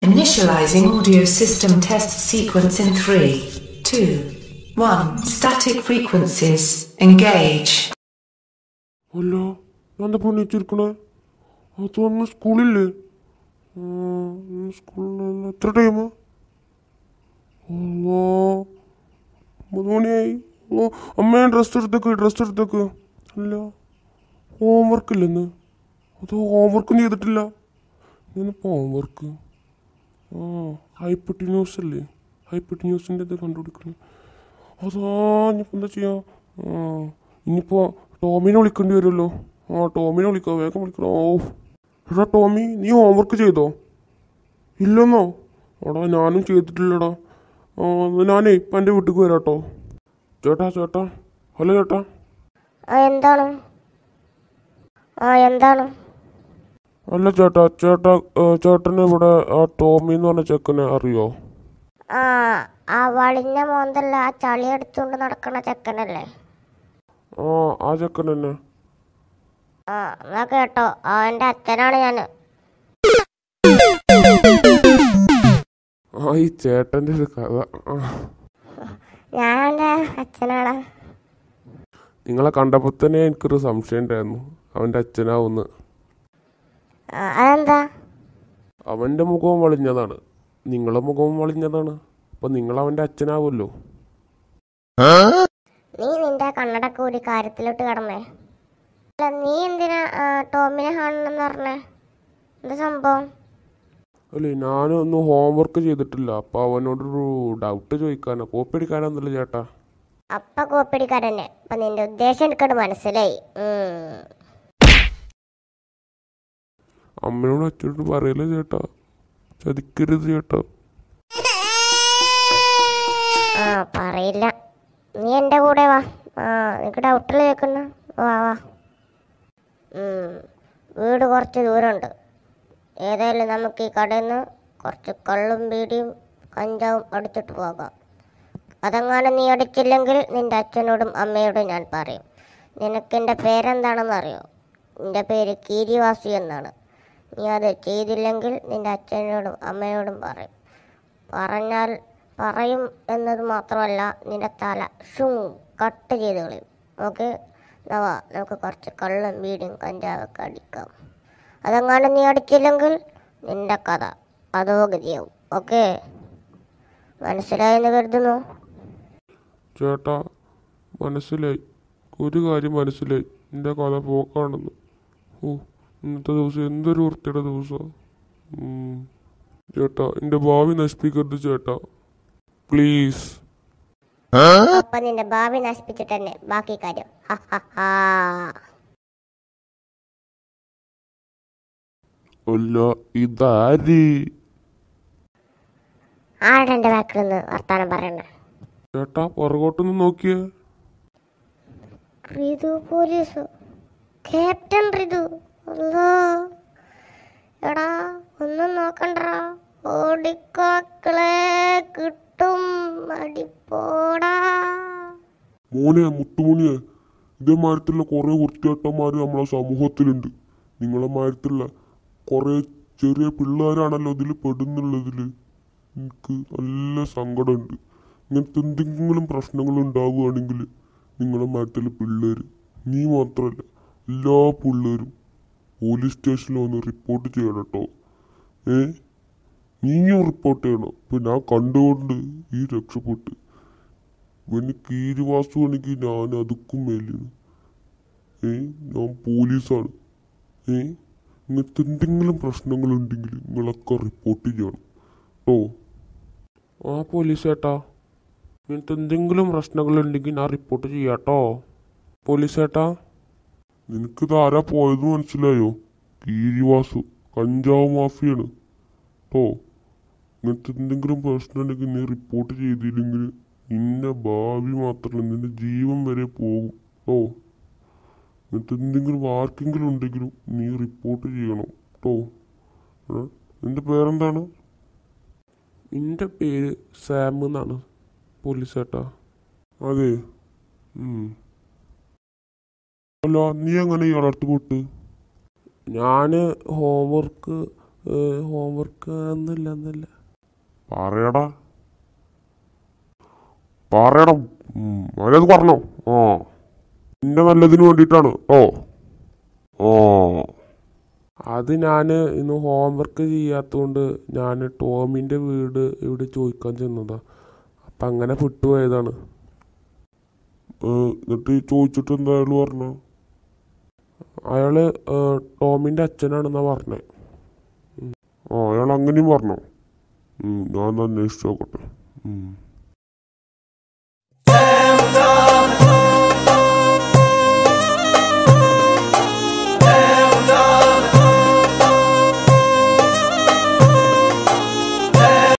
Initializing audio system test sequence in 3, 2, 1. Static frequencies. Engage. അല്ല ഞാൻ എന്താ പണിച്ചിരിക്കണേ അത് വന്ന് സ്കൂളില്ലേ സ്കൂളിൽ എത്ര ടൈം ഓ ഒമ്പത് മണിയായി ഓ അമ്മ ഡ്രസ് എടുത്തേക്ക് ഡ്രസ് എടുത്തേക്ക് അല്ല ഹോംവർക്ക് ഇല്ലെന്ന് അത് ഹോംവർക്കും ചെയ്തിട്ടില്ല ഇന്നിപ്പോൾ ഹോംവർക്ക് ആ ഹൈപ്പട്ടി ന്യൂസ് അല്ലേ ഹൈപ്പട്ടി ന്യൂസിൻ്റെ ഇത് കണ്ടുപിടിക്കണേ അതാ ഇനിയിപ്പോൾ എന്താ ചെയ്യാ ആ ഇനിയിപ്പോൾ ടോമിനെ വിളിക്കേണ്ടി വരുമല്ലോ ആ ടോമിനെ വിളിക്കാം വേഗം വിളിക്കണം ഓ എടാ ടോമി നീ ഹോംവർക്ക് ചെയ്തോ ഇല്ലെന്നോ എടാ ഞാനും ചെയ്തിട്ടില്ലടാ ആ എന്നാ ഞാനേ ഇപ്പം എൻ്റെ വീട്ടിൽ വരാം കേട്ടോ ചേട്ടാ ചേട്ടാ ഹലോ ചേട്ടാ ആ എന്താണ് ആ എന്താണ് അല്ല ചേട്ടാ ചേട്ടാ ഏ, ചേട്ടന് ഇവിടെ ആ ടോമി എന്ന് പറഞ്ഞ ചെക്കനെ അറിയോ ആ ആ വളിഞ്ഞ മോന്തല്ല ആ ചളി എടുത്തുകൊണ്ട് നടക്കണ ചെക്കനല്ലേ ആ ആ ചെക്കൻ തന്നെ ആ എന്നാ കേട്ടോ ആ എൻ്റെ അച്ഛനാണ് ഞാൻ ആ ഈ ചേട്ടൻ്റെ ഒരു കഥ ആ ഞാൻ എൻ്റെ അച്ഛനാണ് നിങ്ങളെ കണ്ടപ്പോൾ തന്നെ എനിക്കൊരു സംശയം ഉണ്ടായിരുന്നു അവൻ്റെ അച്ഛനാവുന്ന് ആ, അതെന്താ അവൻ്റെ മുഖവും വളിഞ്ഞതാണ് നിങ്ങളെ മുഖവും വളിഞ്ഞതാണ് അപ്പം നിങ്ങൾ അവൻ്റെ അച്ഛനാവുമല്ലോ നീ നിന്റെ കണ്ണടക്ക് ഒരു കാര്യത്തിലോട്ട് കടന്നേ അല്ല നീ എന്തിനാ ആ, ടോമിനെ കാണണമെന്ന് പറഞ്ഞേ എന്താ സംഭവം അല്ലേ ഞാനൊന്നും ഹോംവർക്ക് ചെയ്തിട്ടില്ല അപ്പം അവനോടൊരു ഡൗട്ട് ചോദിക്കാനാ കോപ്പി അടിക്കാനൊന്നുമില്ല ചേട്ടാ അപ്പ കോപ്പിടിക്കാരനെ അപ്പൊ നിന്റെ ഉദ്ദേശം എനിക്കത് മനസ്സിലായി ഉം. അമ്മയോട് അച്ഛനോട് പറയല്ലേ ചേട്ടാ ചതിക്കരുത് ചേട്ടാ ആ പറയില്ല നീ എൻ്റെ കൂടെ വാ ആ നിനക്ക് ഡൗട്ടിൽ കേൾക്കുന്ന വാ വാ ഉം. വീട് കുറച്ച് ദൂരമുണ്ട് ഏതായാലും നമുക്ക് ഈ കടയിൽ നിന്ന് കുറച്ച് കള്ളും ബീഡിയും കഞ്ചാവും അടിച്ചിട്ട് പോകാം അതെങ്ങാനും നീ അടിച്ചില്ലെങ്കിൽ നിന്റെ അച്ഛനോടും അമ്മയോടും ഞാൻ പറയും നിനക്ക് എൻ്റെ പേരെന്താണെന്ന് അറിയോ നിന്റെ പേര് കീരിവാസി എന്നാണ് നീ അത് ചെയ്തില്ലെങ്കിൽ നിന്റെ അച്ഛനോടും അമ്മയോടും പറയും പറഞ്ഞാൽ പറയും എന്നത് മാത്രമല്ല നിന്റെ തല ഷൂ കട്ട് ചെയ്ത് കളയും ഓക്കെ നവാ നമുക്ക് കുറച്ച് കള്ളും വീടും കഞ്ചാവൊക്കെ അടിക്കാം അതെങ്ങാനും നീ അടിച്ചില്ലെങ്കിൽ നിന്റെ കഥ അതോ ഗതിയാവും ഓക്കെ മനസ്സിലായെന്ന് കരുതുന്നു ചേട്ടാ മനസ്സിലായി ഒരു കാര്യം മനസ്സിലായി എൻ്റെ കഥ പോക്കാണെന്ന് ഓ ഇന്നത്തെ ദിവസം എന്തൊരു വൃത്തിയുടെ ദിവസമാണ് ചേട്ടാ എൻ്റെ ഭാവി നശിപ്പിക്കരുത് ചേട്ടാ പ്ലീസ് അപ്പൊ നിന്റെ ഭാവി നശിപ്പിച്ചിട്ട് തന്നെ ബാക്കി കാര്യം ഹ, ഹ, ഹാ. അല്ല ഇതാര് ആരുടെ എൻ്റെ ബാക്കിൽ നിന്ന് വർത്താനം പറയണേ ചേട്ടാ പുറകോട്ടൊന്ന് നോക്കിയേ റിതു പോലീസ് ക്യാപ്റ്റൻ റിതു അല്ലോ എടാ ഒന്നും നോക്കണ്ടടാ ഓടിക്കാക്കളെ കിട്ടും അടിപ്പോടാ മോനെ മുത്തുമോനിയെ ഇതേമാരത്തുള്ള കുറേ വൃത്തിയേട്ടന്മാർ നമ്മളെ സമൂഹത്തിലുണ്ട് നിങ്ങളെ മാരത്തുള്ള കുറേ ചെറിയ പിള്ളേരാണല്ലോ ഇതിൽ പെടുന്നുള്ളതിൽ എനിക്ക് നല്ല സങ്കടമുണ്ട് ഇങ്ങനത്തെ എന്തെങ്കിലും പ്രശ്നങ്ങൾ ഉണ്ടാവുകയാണെങ്കിൽ നിങ്ങളെ മാരത്തുള്ള പിള്ളേർ നീ മാത്രമല്ല എല്ലാ പിള്ളേരും പോലീസ് സ്റ്റേഷനിൽ വന്ന് റിപ്പോർട്ട് ചെയ്യണം കേട്ടോ ഏ നീയും റിപ്പോർട്ട് ചെയ്യണം ഇപ്പം ഞാൻ കണ്ടുകൊണ്ട് ഈ രക്ഷപ്പെട്ട് ഇവന് കീരിവാസുവാണെങ്കിൽ ഞാൻ അതുക്കും മേലെയാണ് ഏ ഞാൻ പോലീസാണ് ഏ ഇങ്ങനത്തെ എന്തെങ്കിലും പ്രശ്നങ്ങളുണ്ടെങ്കിൽ നിങ്ങളൊക്കെ റിപ്പോർട്ട് ചെയ്യണം കേട്ടോ ആ പോലീസ് ചേട്ടാ ഇങ്ങനത്തെ എന്തെങ്കിലും പ്രശ്നങ്ങളുണ്ടെങ്കിൽ ഞാൻ റിപ്പോർട്ട് ചെയ്യാട്ടോ പോലീസ് ചേട്ടാ നിനക്കിത് ആരാ പോയത് മനസ്സിലായോ കീരിവാസു കഞ്ചാവ് മാഫിയാണ് കേട്ടോ ഇങ്ങനത്തെ എന്തെങ്കിലും പ്രശ്നം ഉണ്ടെങ്കിൽ നീ റിപ്പോർട്ട് ചെയ്തില്ലെങ്കിൽ നിന്റെ ഭാവി മാത്രമല്ല നിന്റെ ജീവൻ വരെ പോകും കേട്ടോ ഇങ്ങനത്തെ എന്തെങ്കിലും ആർക്കെങ്കിലും ഉണ്ടെങ്കിലും നീ റിപ്പോർട്ട് ചെയ്യണം കേട്ടോ നിന്റെ പേരെന്താണ് നിന്റെ പേര് സാം എന്നാണ് പോലീസ് ചേട്ടാ അതെ ഉം. അല്ല നീ എങ്ങനെ ഇയാളടുത്ത് പോട്ട് ഞാൻ ഹോംവർക്ക് ഹോംവർക്ക് ഒന്നുമില്ല ഒന്നുമില്ല പറയടാ പറയണം അവരത് പറഞ്ഞോ ആ നിന്റെ നല്ലതിന് വേണ്ടിയിട്ടാണ് ഓ ഓ അത് ഞാൻ ഇന്ന് ഹോംവർക്ക് ചെയ്യാത്തതുകൊണ്ട് ഞാൻ ടോമിൻ്റെ വീട് ഇവിടെ ചോദിക്കാൻ ചെന്നതാ അപ്പം അങ്ങനെ വിട്ടുപോയതാണ് ഏ, എന്നിട്ട് ഈ ചോദിച്ചിട്ട് എന്തായാലും പറഞ്ഞു അയാൾ ടോമിൻ്റെ അച്ഛനാണെന്നാ പറഞ്ഞത് ആ അയാൾ അങ്ങനെയും പറഞ്ഞോ ഉം, ഞാൻ ഒന്ന് അന്വേഷിച്ച് നോക്കട്ടെ ഉം.